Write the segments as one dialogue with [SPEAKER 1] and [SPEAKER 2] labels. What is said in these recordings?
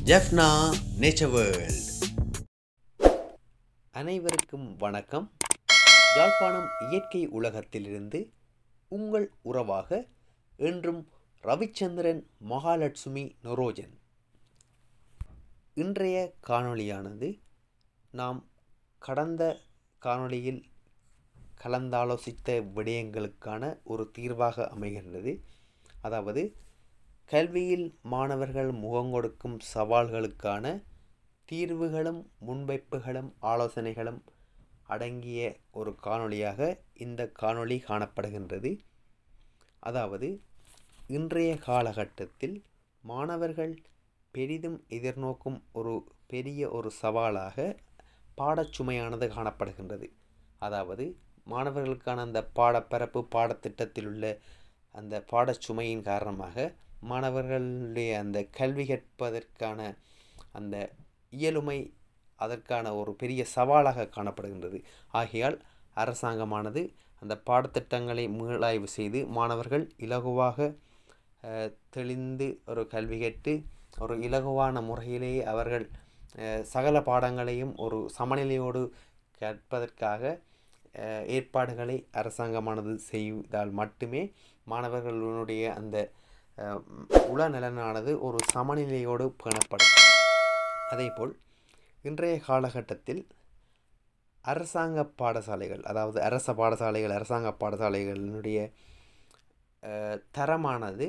[SPEAKER 1] Jaffna nature world அனைவருக்கும் வணக்கம் யாழ்ப்பாணம் இயற்கை உலகத்திலிருந்து உங்கள் உறவாக என்றும் ரவிச்சந்திரன் மகாலட்சுமி நொரோஜன் இன்றைய காணொளியானது நாம் கடந்த காணொளியில் கலந்தாலோசித்த விடயங்களுக்கான ஒரு தீர்வாக அமைகின்றது அதாவது கல்வியில் மாணவர்கள் முகங்கொடுக்கும் சவால்களுக்கான தீர்வுகளும் முன்வைப்புகளும் ஆலோசனைகளும் அடங்கிய ஒரு காணொளியாக இந்த காணொளி காணப்படுகின்றது அதாவது இன்றைய காலகட்டத்தில் மாணவர்கள் பெரிதும் எதிர்நோக்கும் ஒரு பெரிய ஒரு சவாலாக பாடச்சுமையானது காணப்படுகின்றது அதாவது மாணவர்களுக்கான அந்த பாடப்பரப்பு பாடத்திட்டத்தில் உள்ள அந்த பாடச்சுமையின் காரணமாக மாணவர்களுடைய அந்த கல்வி கற்பதற்கான அந்த இயலுமை அதற்கான ஒரு பெரிய சவாலாக காணப்படுகின்றது ஆகையால் அரசாங்கமானது அந்த பாடத்திட்டங்களை மீளாய்வு செய்து மாணவர்கள் இலகுவாக அஹ், தெளிந்து ஒரு கல்வி கற்று ஒரு இலகுவான முறையிலேயே அவர்கள் அஹ், சகல பாடங்களையும் ஒரு சமநிலையோடு கற்பதற்காக அஹ், ஏற்பாடுகளை அரசாங்கமானது செய்தால் மட்டுமே மாணவர்களுடைய அந்த அஹ், உளநலனானது ஒரு சமநிலையோடு பேணப்படும் அதேபோல் இன்றைய காலகட்டத்தில் அரசாங்க பாடசாலைகள் அதாவது அரச பாடசாலைகள் அரசாங்க பாடசாலைகளினுடைய அஹ், தரமானது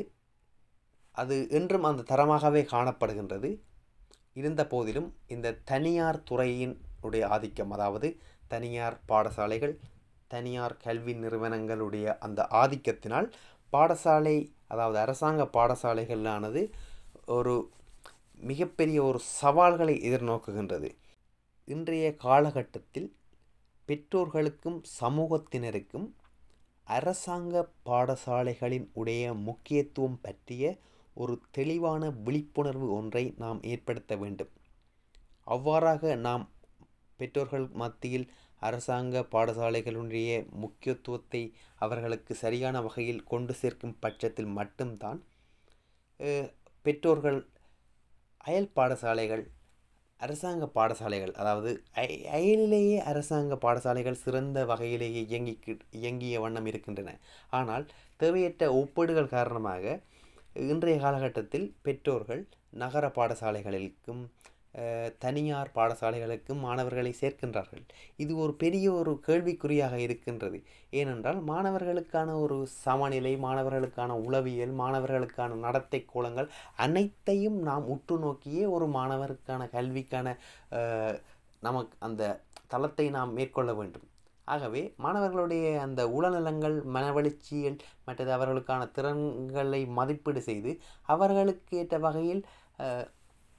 [SPEAKER 1] அது என்றும் அந்த தரமாகவே காணப்படுகின்றது இருந்த போதிலும் இந்த தனியார் துறையின் உடைய ஆதிக்கம் அதாவது தனியார் பாடசாலைகள் தனியார் கல்வி நிறுவனங்களுடைய அந்த ஆதிக்கத்தினால் பாடசாலை அதாவது அரசாங்க பாடசாலைகளானது ஒரு மிகப்பெரிய ஒரு சவால்களை எதிர்நோக்குகின்றது இன்றைய காலகட்டத்தில் பெற்றோர்களுக்கும் சமூகத்தினருக்கும் அரசாங்க பாடசாலைகளின் உடைய முக்கியத்துவம் பற்றிய ஒரு தெளிவான விழிப்புணர்வு ஒன்றை நாம் ஏற்படுத்த வேண்டும் அவ்வாறாக நாம் பெற்றோர்கள் மத்தியில் அரசாங்க பாடசாலைகளுடைய முக்கியத்துவத்தை அவர்களுக்கு சரியான வகையில் கொண்டு சேர்க்கும் பட்சத்தில் மட்டும்தான் அஹ், பெற்றோர்கள் அயல் பாடசாலைகள் அரசாங்க பாடசாலைகள் அதாவது அய- அயலிலேயே அரசாங்க பாடசாலைகள் சிறந்த வகையிலேயே இயங்கி இயங்கிய வண்ணம் இருக்கின்றன ஆனால் தேவையற்ற ஒப்பீடுகள் காரணமாக இன்றைய காலகட்டத்தில் பெற்றோர்கள் நகர பாடசாலைகளுக்கும் அஹ், தனியார் பாடசாலைகளுக்கும் மாணவர்களை சேர்க்கின்றார்கள் இது ஒரு பெரிய ஒரு கேள்விக்குறியாக இருக்கின்றது ஏனென்றால் மாணவர்களுக்கான ஒரு சமநிலை மாணவர்களுக்கான உளவியல் மாணவர்களுக்கான நடத்தை கோலங்கள் அனைத்தையும் நாம் உற்று நோக்கியே ஒரு மாணவருக்கான கல்விக்கான அஹ், நமக்கு அந்த தளத்தை நாம் மேற்கொள்ள வேண்டும் ஆகவே மாணவர்களுடைய அந்த உளநலங்கள் மனவளர்ச்சிகள் மற்றது அவர்களுக்கான திறன்களை மதிப்பீடு செய்து அவர்களுக்கு ஏற்ற வகையில் அஹ்,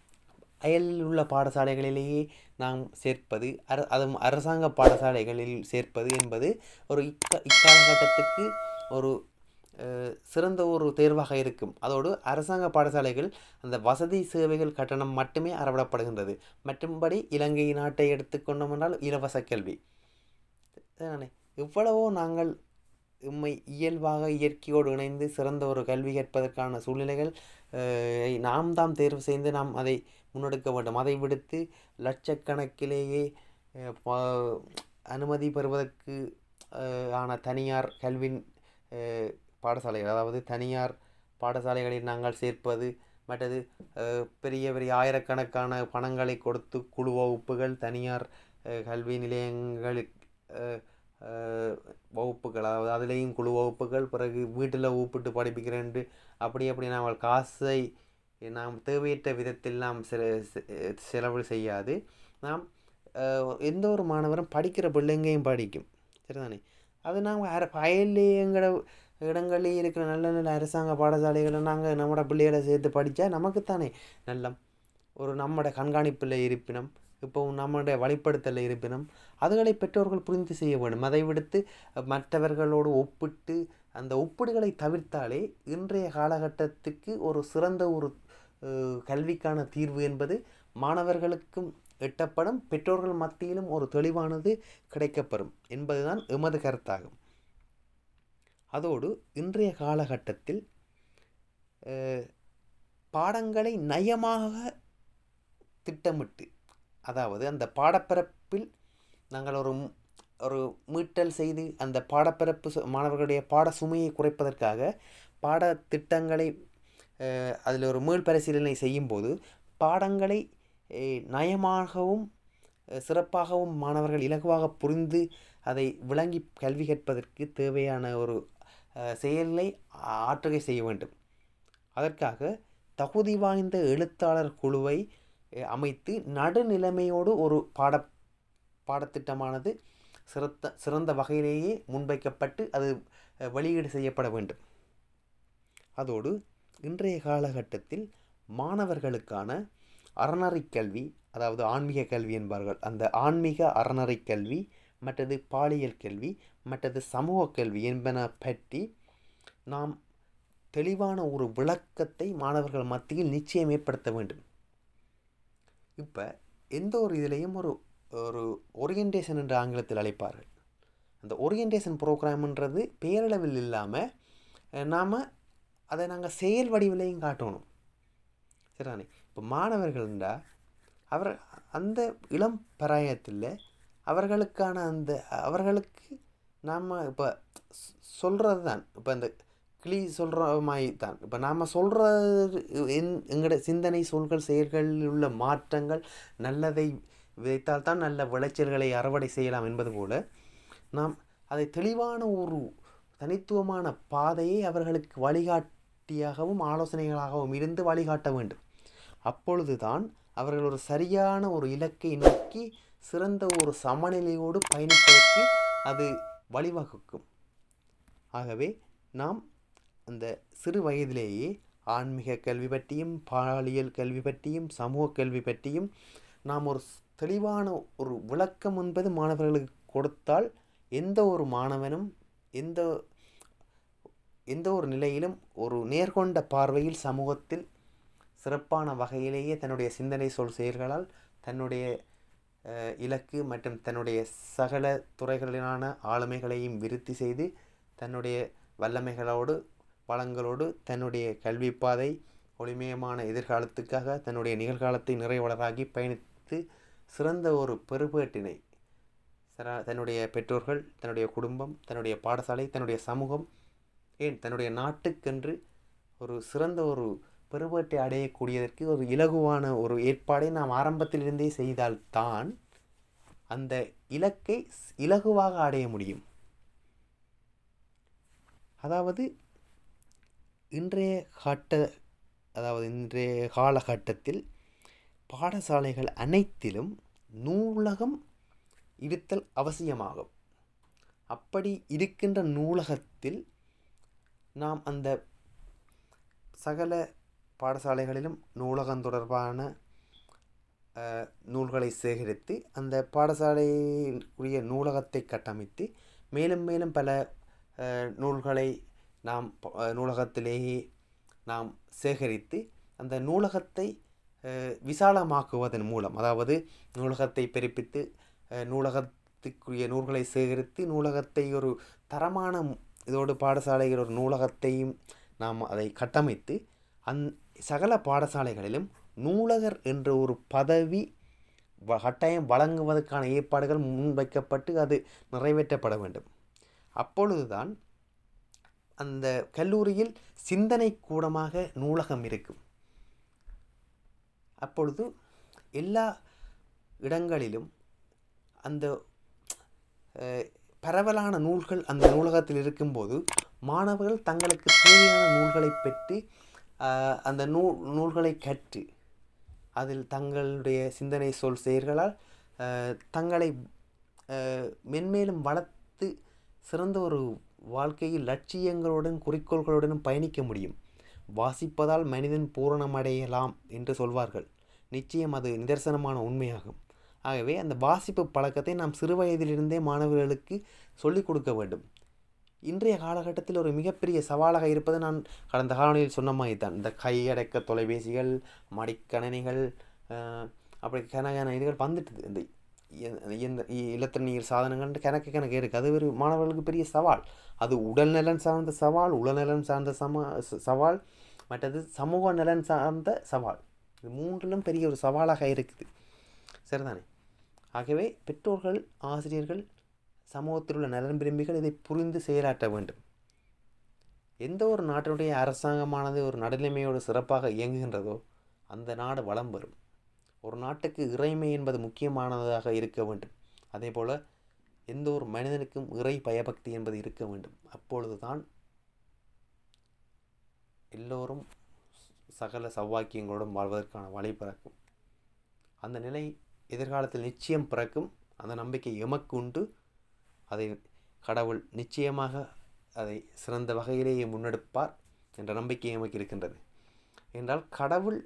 [SPEAKER 1] அயலில் உள்ள பாடசாலைகளிலேயே நாம் சேர்ப்பது அர அதுவும் அரசாங்க பாடசாலைகளில் சேர்ப்பது என்பது ஒரு இக்க இக்காலகட்டத்துக்கு ஒரு அஹ், சிறந்த ஒரு தேர்வாக இருக்கும் அதோடு அரசாங்க பாடசாலைகள் அந்த வசதி சேவைகள் கட்டணம் மட்டுமே அறவிடப்படுகின்றது மற்றும்படி இலங்கை நாட்டை எடுத்துக்கொண்டோம் என்றால் இலவச கல்வி தானே எவ்வளவோ நாங்கள் உம்மை இயல்பாக இயற்கையோடு இணைந்து சிறந்த ஒரு கல்வி கற்பதற்கான சூழ்நிலைகள் அஹ், நாம் தாம் தேர்வு செய்து நாம் அதை முன்னெடுக்க வேண்டும் அதை விடுத்து லட்சக்கணக்கிலேயே அஹ், பா- அனுமதி பெறுவதற்கு அஹ், ஆன தனியார் கல்வி அஹ், பாடசாலைகள் அதாவது தனியார் பாடசாலைகளில் நாங்கள் சேர்ப்பது மற்றது அஹ், பெரிய பெரிய ஆயிரக்கணக்கான பணங்களை கொடுத்து குழு வகுப்புகள் தனியார் அஹ், கல்வி நிலையங்களுக்கு அஹ், அஹ், வகுப்புகள் அதாவது அதுலேயும் குழு வகுப்புகள் பிறகு வீட்டில் ஊப்பிட்டு படிப்பிக்கிறேன்ட்டு அப்படி அப்படி நாங்கள் காசை நாம் தேவையற்ற விதத்தில் நாம் செல செ- செலவு செய்யாது நாம் அஹ், எந்த ஒரு மாணவரும் படிக்கிற பிள்ளைங்கையும் படிக்கும் சரிதானே அது நாங்கள் அர அயல்லே எங்களோட இடங்கள்லேயே இருக்கிற நல்ல நல்ல அரசாங்க பாடசாலைகளை நாங்கள் நம்மளோட பிள்ளைகளை சேர்த்து படித்தா நமக்குத்தானே நல்லம் ஒரு நம்மட கண்காணிப்பில் இருப்பினும் இப்போ நம்முடைய வழிப்படுத்தல இருப்பினும் அதுகளை பெற்றோர்கள் புரிந்து செய்ய வேண்டும் அதை விடுத்து மற்றவர்களோடு ஒப்பிட்டு அந்த ஒப்பீடுகளை தவிர்த்தாலே இன்றைய காலகட்டத்துக்கு ஒரு சிறந்த ஒரு அஹ், கல்விக்கான தீர்வு என்பது மாணவர்களுக்கும் எட்டப்படும் பெற்றோர்கள் மத்தியிலும் ஒரு தெளிவானது கிடைக்கப்பெறும் என்பதுதான் எமது கருத்தாகும் அதோடு இன்றைய காலகட்டத்தில் அஹ், பாடங்களை நயமாக திட்டமிட்டு அதாவது அந்த பாடப்பரப்பில் நாங்கள் ஒரு மு- ஒரு மீட்டல் செய்து அந்த பாடப்பரப்பு சு- மாணவர்களுடைய பாட சுமையை குறைப்பதற்காக பாடத்திட்டங்களை அதில் ஒரு மீள் பரிசீலனை செய்யும்போது பாடங்களை அஹ், நயமாகவும் அஹ், சிறப்பாகவும் மாணவர்கள் இலகுவாக புரிந்து அதை விளங்கி கல்வி கற்பதற்கு தேவையான ஒரு அஹ், செயலை ஆற்றுகை செய்ய வேண்டும் அதற்காக தகுதி வாய்ந்த எழுத்தாளர் குழுவை அஹ், அமைத்து நடுநிலைமையோடு ஒரு பாட பாடத்திட்டமானது சிறந்த சிறந்த வகையிலேயே முன்வைக்கப்பட்டு அது அஹ், வெளியீடு செய்யப்பட வேண்டும் அதோடு இன்றைய காலகட்டத்தில் மாணவர்களுக்கான அறநெறி கல்வி அதாவது ஆன்மீக கல்வி என்பார்கள் அந்த ஆன்மீக அறநெறி கல்வி மற்றது பாலியல் கல்வி மற்றது சமூக கல்வி என்பன பற்றி நாம் தெளிவான ஒரு விளக்கத்தை மாணவர்கள் மத்தியில் நிச்சயம் ஏற்படுத்த வேண்டும் இப்போ எந்த ஒரு இதுலேயும் ஒரு ஒரு ஓரியன்டேஷன் என்று ஆங்கிலத்தில் அழைப்பார்கள் அந்த ஓரியன்டேஷன் ப்ரோக்ராம்ன்றது பேரளவில் இல்லாமல் நாம் அதை நாங்கள் செயல் வடிவிலையும் காட்டணும் சரிதானே இப்போ மாணவர்கள்டா அவர் அந்த இளம் பிராயத்தில் அவர்களுக்கான அந்த அவர்களுக்கு நாம் இப்போ சொல்கிறது தான் இப்போ இந்த கிளி சொல்கிற மாதிரி தான் இப்போ நாம் சொல்கிறது என் எங்களோட சிந்தனை சொல்கள் செயல்களில் உள்ள மாற்றங்கள் நல்லதை விதைத்தால் தான் நல்ல விளைச்சல்களை அறுவடை செய்யலாம் என்பது போல நாம் அதை தெளிவான ஒரு தனித்துவமான பாதையை அவர்களுக்கு வழிகாட்டியாகவும் ஆலோசனைகளாகவும் இருந்து வழிகாட்ட வேண்டும் அப்பொழுதுதான் அவர்கள் ஒரு சரியான ஒரு இலக்கை நோக்கி சிறந்த ஒரு சமநிலையோடு பயணிப்பதற்கு அது வழிவகுக்கும் ஆகவே நாம் அந்த சிறு வயதிலேயே ஆன்மீக கல்வி பற்றியும் பாலியல் கல்வி பற்றியும் சமூக கல்வி பற்றியும் நாம் ஒரு ஸ்- தெளிவான ஒரு விளக்கம் என்பது மாணவர்களுக்கு கொடுத்தால் எந்த ஒரு மாணவனும் எந்த எந்த ஒரு நிலையிலும் ஒரு நேர்கொண்ட பார்வையில் சமூகத்தில் சிறப்பான வகையிலேயே தன்னுடைய சிந்தனை சொல் செயல்களால் தன்னுடைய அஹ், இலக்கு மற்றும் தன்னுடைய சகல துறைகளிலான ஆளுமைகளையும் விருத்தி செய்து தன்னுடைய வல்லமைகளோடு வளங்களோடு தன்னுடைய கல்வி பாதை ஒளிமயமான எதிர்காலத்துக்காக தன்னுடைய நிகழ்காலத்தை நிறைவளராகி பயணித்து சிறந்த ஒரு பெருபேட்டினை சரா- தன்னுடைய பெற்றோர்கள் தன்னுடைய குடும்பம் தன்னுடைய பாடசாலை தன்னுடைய சமூகம் ஏன் தன்னுடைய நாட்டுக்கென்று ஒரு சிறந்த ஒரு பெருபேட்டை அடையக்கூடியதற்கு ஒரு இலகுவான ஒரு ஏற்பாடை நாம் ஆரம்பத்திலிருந்தே செய்தால்தான் அந்த இலக்கை ஸ்- இலகுவாக அடைய முடியும் அதாவது இன்றைய காட்ட அதாவது இன்றைய காலகட்டத்தில் பாடசாலைகள் அனைத்திலும் நூலகம் இருத்தல் அவசியமாகும் அப்படி இருக்கின்ற நூலகத்தில் நாம் அந்த சகல பாடசாலைகளிலும் நூலகம் தொடர்பான அஹ், நூல்களை சேகரித்து அந்த பாடசாலைக்குரிய நூலகத்தை கட்டமைத்து மேலும் மேலும் பல அஹ், நூல்களை நாம் ப- அஹ், நூலகத்திலேயே நாம் சேகரித்து அந்த நூலகத்தை அஹ், விசாலமாக்குவதன் மூலம் அதாவது நூலகத்தை பெருப்பித்து அஹ், நூலகத்துக்குரிய நூல்களை சேகரித்து நூலகத்தை ஒரு தரமான மு- இதோடு பாடசாலைகள் ஒரு நூலகத்தையும் நாம் அதை கட்டமைத்து அந் சகல பாடசாலைகளிலும் நூலகர் என்ற ஒரு பதவி வ- கட்டாயம் வழங்குவதற்கான ஏற்பாடுகள் முன்வைக்கப்பட்டு அது நிறைவேற்றப்பட வேண்டும் அப்பொழுதுதான் அந்த கல்லூரியில் சிந்தனை கூடமாக நூலகம் இருக்கும் அப்பொழுது எல்லா இடங்களிலும் அந்த அஹ், பரவலான நூல்கள் அந்த நூலகத்தில் இருக்கும்போது மாணவர்கள் தங்களுக்கு தேவையான நூல்களை பெற்று அஹ், அந்த நூ நூல்களை கற்று அதில் தங்களுடைய சிந்தனை சொல் செயல்களால் அஹ், தங்களை அஹ், மென்மேலும் வளர்த்து சிறந்த ஒரு வாழ்க்கையில் லட்சியங்களுடன் குறிக்கோள்களுடனும் பயணிக்க முடியும் வாசிப்பதால் மனிதன் பூரணமடையலாம் என்று சொல்வார்கள் நிச்சயம் அது நிதர்சனமான உண்மையாகும் ஆகவே அந்த வாசிப்பு பழக்கத்தை நாம் சிறு வயதிலிருந்தே மாணவர்களுக்கு சொல்லிக் கொடுக்க வேண்டும் இன்றைய காலகட்டத்தில் ஒரு மிகப்பெரிய சவாலாக இருப்பது நான் கடந்த காலங்களில் சொன்ன மாதிரி தான் இந்த கையடக்க தொலைபேசிகள் மடிக்கணினிகள் அஹ், அப்படி கனகன இதுகள் வந்துட்டுது இந்த இ- இந்த இ- இலத்திரனியல் சாதனங்கள் கணக்கு கணக்கு இருக்குது அது ஒரு மாணவர்களுக்கு பெரிய சவால் அது உடல் நலன் சார்ந்த சவால் உளநலன் சார்ந்த சம ச- சவால் மற்றது சமூக நலன் சார்ந்த சவால் இது மூன்றிலும் பெரிய ஒரு சவாலாக இருக்குது சரிதானே ஆகவே பெற்றோர்கள் ஆசிரியர்கள் சமூகத்தில் உள்ள நலன் விரும்பிகள் இதை புரிந்து செயலாற்ற வேண்டும் எந்த ஒரு நாட்டினுடைய அரசாங்கமானது ஒரு நடுநிலைமையோடு சிறப்பாக இயங்குகின்றதோ அந்த நாடு வளம் பெறும் ஒரு நாட்டுக்கு இறைமை என்பது முக்கியமானதாக இருக்க வேண்டும் அதே போல் எந்த ஒரு மனிதனுக்கும் இறை பயபக்தி என்பது இருக்க வேண்டும் அப்பொழுதுதான் எல்லோரும் சகல சௌவாக்கியங்களோடும் வாழ்வதற்கான வழி பிறக்கும் அந்த நிலை எதிர்காலத்தில் நிச்சயம் பிறக்கும் அந்த நம்பிக்கை எமக்கு உண்டு அதை கடவுள் நிச்சயமாக அதை சிறந்த வகையிலேயே முன்னெடுப்பார் என்ற நம்பிக்கை எமக்கு இருக்கின்றது என்றால் கடவுள்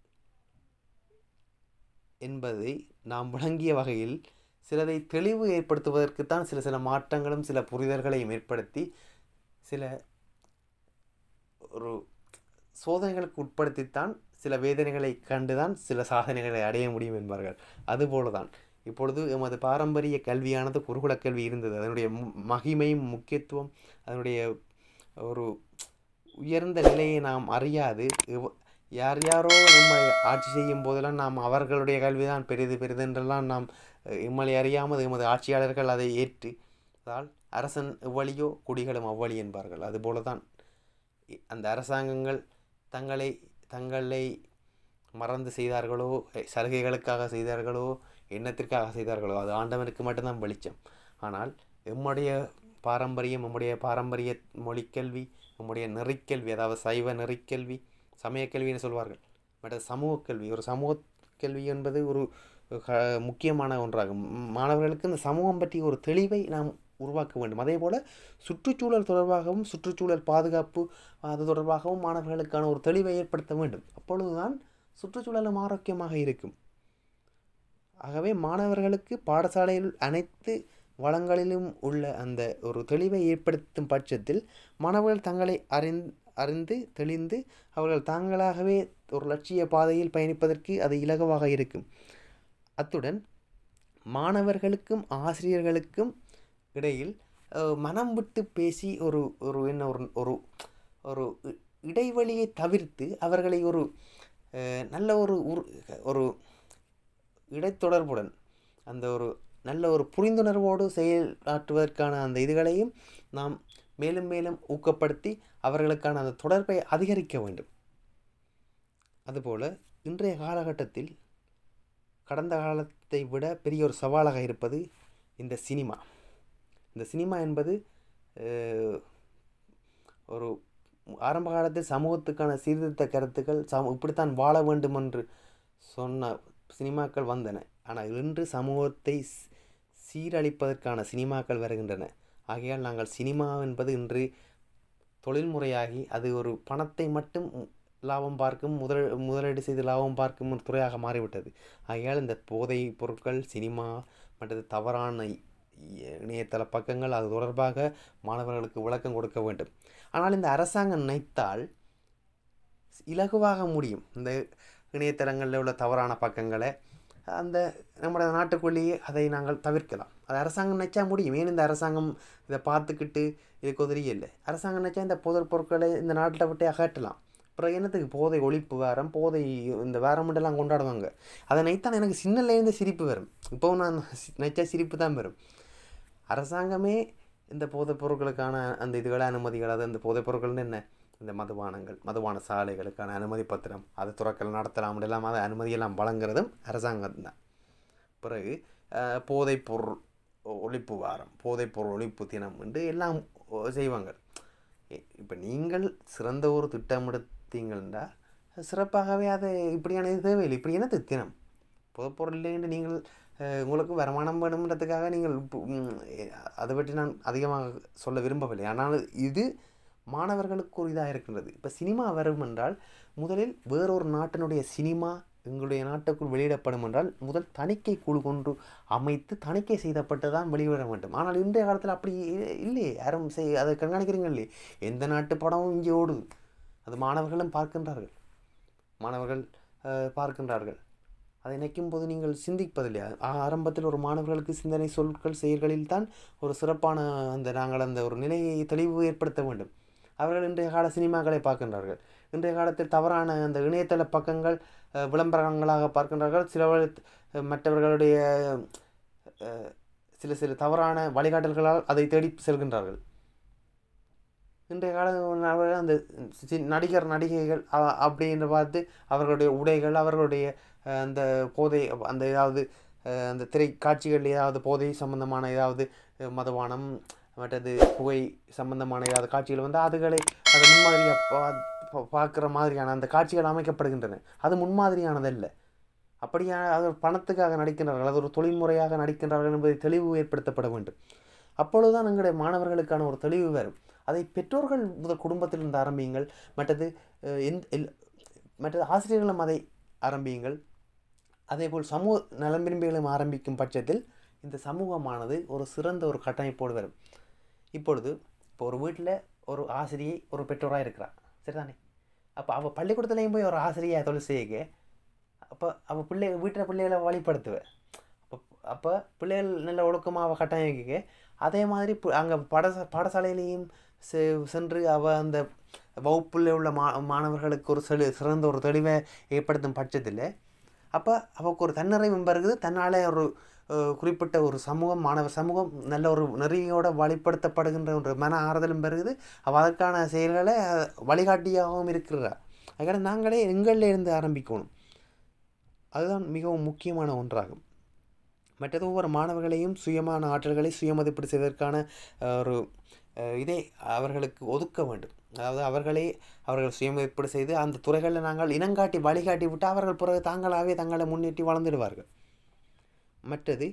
[SPEAKER 1] என்பதை நாம் விளங்கிய வகையில் சிலதை தெளிவு ஏற்படுத்துவதற்குத்தான் சில சில மாற்றங்களும் சில புரிதல்களையும் ஏற்படுத்தி சில ஒரு சோதனைகளுக்கு உட்படுத்தித்தான் சில வேதனைகளை கண்டுதான் சில சாதனைகளை அடைய முடியும் என்பார்கள் அதுபோல தான் இப்பொழுது எமது பாரம்பரிய கல்வியானது குருகுல கல்வி இருந்தது அதனுடைய மகிமையும் முக்கியத்துவம் அதனுடைய ஒரு உயர்ந்த நிலையை நாம் அறியாது யார் யாரோ நம்மை ஆட்சி செய்யும் போதெல்லாம் நாம் அவர்களுடைய கல்விதான் பெரிது பெரிது என்றெல்லாம் நாம் எம்மளை அறியாமல் எமது ஆட்சியாளர்கள் அதை ஏற்று அதால் அரசன் எவ்வளியோ குடிகளும் அவ்வளி என்பார்கள் அதுபோல தான் அந்த அரசாங்கங்கள் தங்களை தங்களை மறந்து செய்தார்களோ சலுகைகளுக்காக செய்தார்களோ எண்ணத்திற்காக செய்தார்களோ அது ஆண்டவனுக்கு மட்டும்தான் வெளிச்சம் ஆனால் எம்முடைய பாரம்பரியம் நம்முடைய பாரம்பரிய மொழிக்கல்வி நம்முடைய நெறிக்கல்வி அதாவது சைவ நெறிக்கல்வி சமயக்கல்வின்னு சொல்வார்கள் மற்ற சமூக கல்வி ஒரு சமூக கல்வி என்பது ஒரு முக்கியமான ஒன்றாகும் மாணவர்களுக்கு இந்த சமூகம் பற்றிய ஒரு தெளிவை நாம் உருவாக்க வேண்டும் அதே போல் சுற்றுச்சூழல் தொடர்பாகவும் சுற்றுச்சூழல் பாதுகாப்பு அது தொடர்பாகவும் மாணவர்களுக்கான ஒரு தெளிவை ஏற்படுத்த வேண்டும் அப்பொழுதுதான் சுற்றுச்சூழலும் ஆரோக்கியமாக இருக்கும் ஆகவே மாணவர்களுக்கு பாடசாலையில் அனைத்து வளங்களிலும் உள்ள அந்த ஒரு தெளிவை ஏற்படுத்தும் பட்சத்தில் மாணவர்கள் தங்களை அறிந் அறிந்து தெளிந்து அவர்கள் தாங்களாகவே ஒரு லட்சிய பாதையில் பயணிப்பதற்கு அது இலகுவாக இருக்கும் அத்துடன் மாணவர்களுக்கும் ஆசிரியர்களுக்கும் இடையில் மனம் விட்டு பேசி ஒரு ஒரு என்ன ஒரு ஒரு ஒரு இடைவெளியை தவிர்த்து அவர்களை ஒரு நல்ல ஒரு ஒரு இடைத்தொடர்புடன் அந்த ஒரு நல்ல ஒரு புரிந்துணர்வோடு செயலாற்றுவதற்கான அந்த இதுகளையும் நாம் மேலும் மேலும் ஊக்கப்படுத்தி அவர்களுக்கான அந்த தொடர்பை அதிகரிக்க வேண்டும் அதுபோல் இன்றைய காலகட்டத்தில் கடந்த காலத்தை விட பெரிய ஒரு சவாலாக இருப்பது இந்த சினிமா இந்த சினிமா என்பது ஒரு ஆரம்ப காலத்தில் சமூகத்துக்கான சீர்திருத்த கருத்துக்கள் சம இப்படித்தான் வாழ வேண்டும் என்று சொன்ன சினிமாக்கள் வந்தன ஆனால் இன்று சமூகத்தை சீரழிப்பதற்கான சினிமாக்கள் வருகின்றன ஆகையால் நாங்கள் சினிமா என்பது இன்று தொழில்முறையாகி அது ஒரு பணத்தை மட்டும் லாபம் பார்க்கும் முதல் முதலீடு செய்து லாபம் பார்க்கும் ஒரு துறையாக மாறிவிட்டது ஆகையால் இந்த போதை பொருட்கள் சினிமா மற்றது தவறான இணையதள பக்கங்கள் அது தொடர்பாக மாணவர்களுக்கு விளக்கம் கொடுக்க வேண்டும் ஆனால் இந்த அரசாங்கம் நினைத்தால் இலகுவாக முடியும் இந்த இணையதளங்களில் உள்ள தவறான பக்கங்களை அந்த நம்முடைய நாட்டுக்குள்ளேயே அதை நாங்கள் தவிர்க்கலாம் அது அரசாங்கம் நினச்சா முடியும் ஏன் இந்த அரசாங்கம் இதை பார்த்துக்கிட்டு இதுக்கு உதவியே அரசாங்கம் நினச்சா இந்த போதை பொருட்களை இந்த நாட்டில் விட்டு அகற்றலாம் அப்புறம் என்னத்துக்கு போதை ஒழிப்பு வாரம் போதை இந்த வாரமெண்டெல்லாம் கொண்டாடுவாங்க அதை நினைத்தான் எனக்கு சின்னலேருந்து சிரிப்பு வரும் இப்போவும் நான் நினச்சா சிரிப்பு தான் வரும் அரசாங்கமே இந்த போதைப் பொருட்களுக்கான அந்த இதுகளை அனுமதிகள் அது அந்த போதைப் பொருட்கள்னு என்ன இந்த மதுபானங்கள் மதுபான சாலைகளுக்கான அனுமதி பத்திரம் அது துறக்கல் நடத்தலாம் எல்லாம் அதை அனுமதியெல்லாம் வழங்குறதும் அரசாங்கம் தான் பிறகு போதைப் பொருள் ஒழிப்பு வாரம் போதைப் பொருள் ஒழிப்பு தினம் என்று எல்லாம் செய்வாங்க இப்போ நீங்கள் சிறந்த ஒரு திட்டம் எடுத்தீங்கன்னா சிறப்பாகவே அதை இப்படியான இது தேவையில்லை இப்படி என்னது தினம் பொதுப்பொருள் இல்லைன்னு நீங்கள் உங்களுக்கு வருமானம் வேணுன்றதுக்காக நீங்கள் அதை பற்றி நான் அதிகமாக சொல்ல விரும்பவில்லை ஆனால் இது மாணவர்களுக்கு ஒரு இதாக இருக்கின்றது இப்போ சினிமா வரும் என்றால் முதலில் வேறொரு நாட்டினுடைய சினிமா எங்களுடைய நாட்டுக்குள் வெளியிடப்படும் என்றால் முதல் தணிக்கை குழு கொண்டு அமைத்து தணிக்கை செய்தப்பட்டு தான் வெளியிட வேண்டும் ஆனால் இன்றைய காலத்தில் அப்படி இல்லையே யாரும் செய் அதை கண்காணிக்கிறீங்க இல்லையே எந்த நாட்டு படமும் இங்கே ஓடுது அது மாணவர்களும் பார்க்கின்றார்கள் மாணவர்கள் பார்க்கின்றார்கள் அதை நினைக்கும் போது நீங்கள் சிந்திப்பதில்லையா ஆரம்பத்தில் ஒரு மாணவர்களுக்கு சிந்தனை சொற்கள் செயல்களில் தான் ஒரு சிறப்பான அந்த நாங்கள் அந்த ஒரு நிலையை தெளிவு ஏற்படுத்த வேண்டும் அவர்கள் இன்றைய கால சினிமாக்களை பார்க்கின்றார்கள் இன்றைய காலத்தில் தவறான அந்த இணையதள பக்கங்கள் அஹ், விளம்பரங்களாக பார்க்கின்றார்கள் சிலவர் அஹ், மற்றவர்களுடைய அஹ், சில சில தவறான வழிகாட்டல்களால் அதை தேடி செல்கின்றார்கள் இன்றைய கால நபர்கள் அந்த சி- நடிகர் நடிகைகள் அ- அப்படின்னு பார்த்து அவர்களுடைய உடைகள் அவர்களுடைய அஹ், அந்த போதை அந்த ஏதாவது அஹ், அந்த திரை காட்சிகள் ஏதாவது போதை சம்பந்தமான ஏதாவது அஹ், மதுபானம் மற்றது புகை சம்பந்தமான ஏதாவது காட்சிகள் வந்து அதுகளை அதை முன்மாதிரியாக பா பா- பார்க்குற மாதிரியான அந்த காட்சிகள் அமைக்கப்படுகின்றன அது முன்மாதிரியானதல்ல அப்படியான அது ஒரு பணத்துக்காக நடிக்கின்றார்கள் அது ஒரு தொழில்முறையாக நடிக்கின்றார்கள் என்பதை தெளிவு ஏற்படுத்தப்பட வேண்டும் அப்பொழுதுதான் எங்களுடைய மாணவர்களுக்கான ஒரு தெளிவு வரும் அதை பெற்றோர்கள் முதல் குடும்பத்திலிருந்து ஆரம்பியுங்கள் மற்றது அஹ், எந்த எல்- மற்றது ஆசிரியர்களும் அதை ஆரம்பியுங்கள் அதேபோல் சமூக நலன் விரும்பிகளும் ஆரம்பிக்கும் பட்சத்தில் இந்த சமூகமானது ஒரு சிறந்த ஒரு கட்டமைப்போடு வரும் இப்பொழுது இப்போ ஒரு வீட்டில் ஒரு ஆசிரியை ஒரு பெற்றோராக இருக்கிறார் சரிதானே அப்போ அவள் பள்ளிக்கூடத்துலேயும் போய் ஒரு ஆசிரியை தொழில் செய்ய அப்போ அவள் பிள்ளை வீட்டில் பிள்ளைகளை வழிபடுத்துவேன் அப்போ அப்போ பிள்ளைகள் நல்ல ஒழுக்கமாக அவள் கட்டமைக்க அதே மாதிரி அங்கே பாடசா பாடசாலையிலையும் செ சென்று அவள் அந்த வகுப்பில் உள்ள மா மாணவர்களுக்கு ஒரு செழு சிறந்த ஒரு தெளிவை ஏற்படுத்தும் பட்சத்தில் அப்போ அவൾക്ക് ஒரு தன்னிறைவும் பெறுகுது தன்னால் ஒரு அஹ், குறிப்பிட்ட ஒரு சமூகம் மாணவர் சமூகம் நல்ல ஒரு நெறியோட வழிப்படுத்தப்படுகின்ற ஒரு மன ஆறுதலும் பெறுகுது அவள் அதற்கான செயல்களை அஹ், வழிகாட்டியாகவும் இருக்கிறார் அதுக்காக நாங்களே எங்களில் இருந்து ஆரம்பிக்கணும் அதுதான் மிகவும் முக்கியமான ஒன்றாகும் மற்றது ஒவ்வொரு மாணவர்களையும் சுயமான ஆற்றல்களை சுயமதிப்பீடு செய்வதற்கான அஹ், ஒரு அஹ், இதை அவர்களுக்கு ஒதுக்க வேண்டும் அதாவது அவர்களே அவர்கள் சுயமதிப்பீடு செய்து அந்த துறைகளில் நாங்கள் இனங்காட்டி வழிகாட்டி விட்டு அவர்கள் பிறகு தாங்களாகவே தங்களை முன்னேற்றி வளர்ந்துடுவார்கள் மற்றது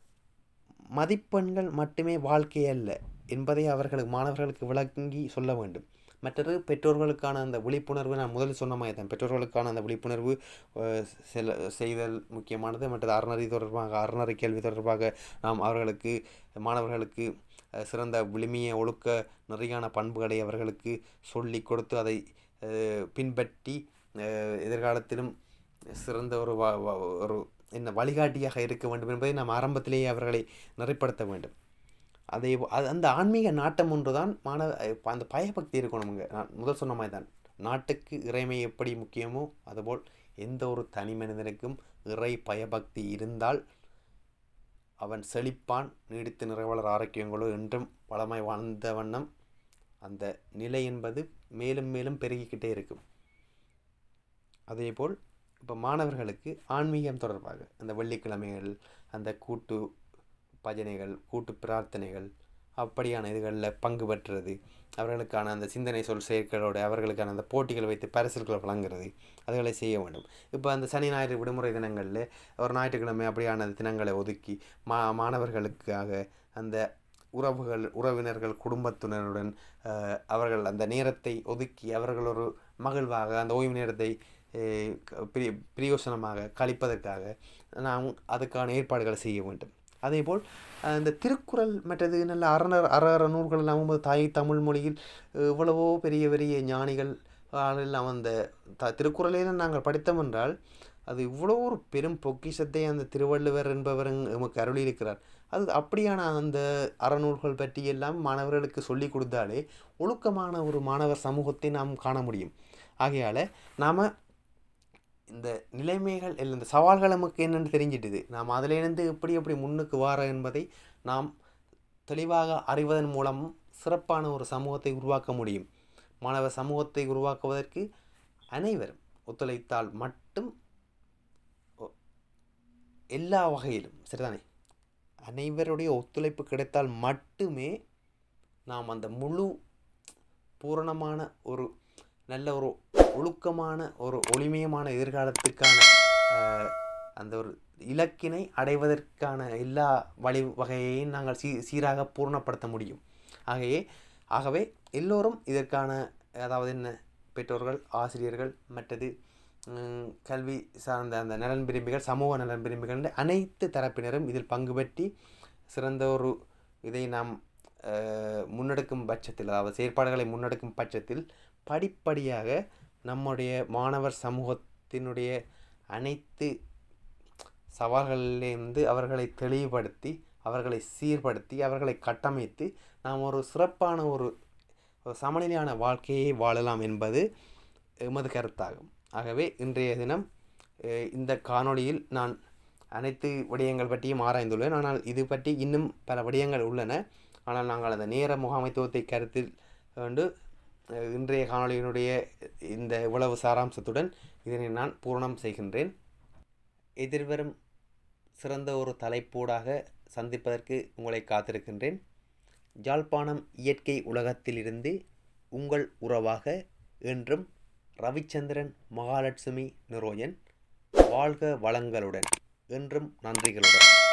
[SPEAKER 1] மதிப்பெண்கள் மட்டுமே வாழ்க்கை அல்ல என்பதை அவர்களுக்கு மாணவர்களுக்கு விளங்கி சொல்ல வேண்டும் மற்றது பெற்றோர்களுக்கான அந்த விழிப்புணர்வு நான் முதலில் சொன்ன மாதிரி தான் பெற்றோர்களுக்கான அந்த விழிப்புணர்வு அஹ், செல செய்தல் முக்கியமானது மற்றது அறநெறி தொடர்பாக அறநெறி கேள்வி தொடர்பாக நாம் அவர்களுக்கு மாணவர்களுக்கு அஹ், சிறந்த விழுமிய ஒழுக்க நெறியான பண்புகளை அவர்களுக்கு சொல்லி கொடுத்து அதை அஹ், பின்பற்றி அஹ், எதிர்காலத்திலும் சிறந்த ஒரு வ- வ- ஒரு என்ன வழிகாட்டியாக இருக்க வேண்டும் என்பதை நாம் ஆரம்பத்திலேயே அவர்களை நெறிப்படுத்த வேண்டும் அதே போ- அது அந்த ஆன்மீக நாட்டம் ஒன்று தான் மாணவ இப்ப அந்த பயபக்தி இருக்கணுமுங்க நான் முதல் சொன்ன மாதிரி தான் நாட்டுக்கு இறைமை எப்படி முக்கியமோ அதுபோல் எந்த ஒரு தனி மனிதனுக்கும் இறை பயபக்தி இருந்தால் அவன் செழிப்பான் நீடித்து நிறைவாளர் ஆரோக்கியங்களோ என்றும் பழமை வாழ்ந்த வண்ணம் அந்த நிலை என்பது மேலும் மேலும் பெருகிக்கிட்டே இருக்கும் அதேபோல் இப்போ மாணவர்களுக்கு ஆன்மீகம் தொடர்பாக அந்த வெள்ளிக்கிழமைகள் அந்த கூட்டு பஜனைகள் கூட்டு பிரார்த்தனைகள் அப்படியான இதுகளில் பங்கு பெற்றுறது அவர்களுக்கான அந்த சிந்தனை சொல் செயற்களோடு அவர்களுக்கான அந்த போட்டிகள் வைத்து பரிசுகளை வழங்குறது அதுகளை செய்ய வேண்டும் இப்போ அந்த சனி ஞாயிறு விடுமுறை தினங்களில் ஒரு ஞாயிற்றுக்கிழமை அப்படியான தினங்களை ஒதுக்கி மா மாணவர்களுக்காக அந்த உறவுகள் உறவினர்கள் குடும்பத்தினருடன் அஹ், அவர்கள் அந்த நேரத்தை ஒதுக்கி அவர்கள் ஒரு மகிழ்வாக அந்த ஓய்வு நேரத்தை அஹ், க- பிரி பிரயோசனமாக கழிப்பதற்காக நாம் அதுக்கான ஏற்பாடுகளை செய்ய வேண்டும் அதேபோல் அஹ், இந்த திருக்குறள் மற்றது நல்ல அறநர் அற அற நூல்கள் எல்லாம் தாய் தமிழ் மொழியில் அஹ், எவ்வளவோ பெரிய பெரிய ஞானிகள் எல்லாம் அந்த த திருக்குறளையும் நாங்கள் படித்தோம் என்றால் அது இவ்வளோ ஒரு பெரும் பொக்கிஷத்தை அந்த திருவள்ளுவர் என்பவர் எங்க- எமக்கு அருளியிருக்கிறார் அது அப்படியான அந்த அறநூல்கள் பற்றி எல்லாம் மாணவர்களுக்கு சொல்லி கொடுத்தாலே ஒழுக்கமான ஒரு மாணவர் சமூகத்தை நாம் காண முடியும் ஆகையால் நாம் இந்த நிலைமைகள் இல்லை இந்த சவால்கள் நமக்கு என்னென்னு தெரிஞ்சிட்டுது நாம் அதிலிருந்து எப்படி எப்படி முன்னுக்கு வார என்பதை நாம் தெளிவாக அறிவதன் மூலம் சிறப்பான ஒரு சமூகத்தை உருவாக்க முடியும் மாணவர் சமூகத்தை உருவாக்குவதற்கு அனைவரும் ஒத்துழைத்தால் மட்டும் ஒ- எல்லா வகையிலும் சரிதானே அனைவருடைய ஒத்துழைப்பு கிடைத்தால் மட்டுமே நாம் அந்த முழு பூரணமான ஒரு நல்ல ஒரு ஒழுக்கமான ஒரு ஒளிமயமான எதிர்காலத்துக்கான ஆஹ், அந்த ஒரு இலக்கினை அடைவதற்கான எல்லா வழி வகையையும் நாங்கள் சீ சீராக பூர்ணப்படுத்த முடியும் ஆகையே ஆகவே எல்லோரும் இதற்கான அதாவது என்ன பெற்றோர்கள் ஆசிரியர்கள் மற்றது ம், கல்வி சார்ந்த அந்த நலன் விரும்பிகள் சமூக நலன் விரும்பிகள் என்ற அனைத்து தரப்பினரும் இதில் பங்கு பெற்றி சிறந்த ஒரு இதை நாம் அஹ், முன்னெடுக்கும் பட்சத்தில் அதாவது செயற்பாடுகளை முன்னெடுக்கும் பட்சத்தில் படிப்படியாக நம்முடைய மாணவர் சமூகத்தினுடைய அனைத்து சவால்களிலிருந்து அவர்களை தெளிவுபடுத்தி அவர்களை சீர்படுத்தி அவர்களை கட்டமைத்து நாம் ஒரு சிறப்பான ஒரு ஒரு சமநிலையான வாழ்க்கையை வாழலாம் என்பது எமது கருத்தாகும் ஆகவே இன்றைய தினம் அஹ், இந்த காணொளியில் நான் அனைத்து விடயங்கள் பற்றியும் ஆராய்ந்துள்ளேன் ஆனால் இது பற்றி இன்னும் பல விடயங்கள் உள்ளன ஆனால் நாங்கள் அந்த நேர முகாமைத்துவத்தை கருத்தில் கொண்டு அஹ், இன்றைய காணொளியினுடைய இந்த இவ்வளவு சாராம்சத்துடன் இதனை நான் பூரணம் செய்கின்றேன் எதிர்வரும் சிறந்த ஒரு தலைப்போடாக சந்திப்பதற்கு உங்களை காத்திருக்கின்றேன் யாழ்ப்பாணம் இயற்கை உலகத்திலிருந்து உங்கள் உறவாக என்றும் ரவிச்சந்திரன் மகாலட்சுமி நிரோயன் வாழ்க வளங்களுடன் என்றும் நன்றிகளுடன்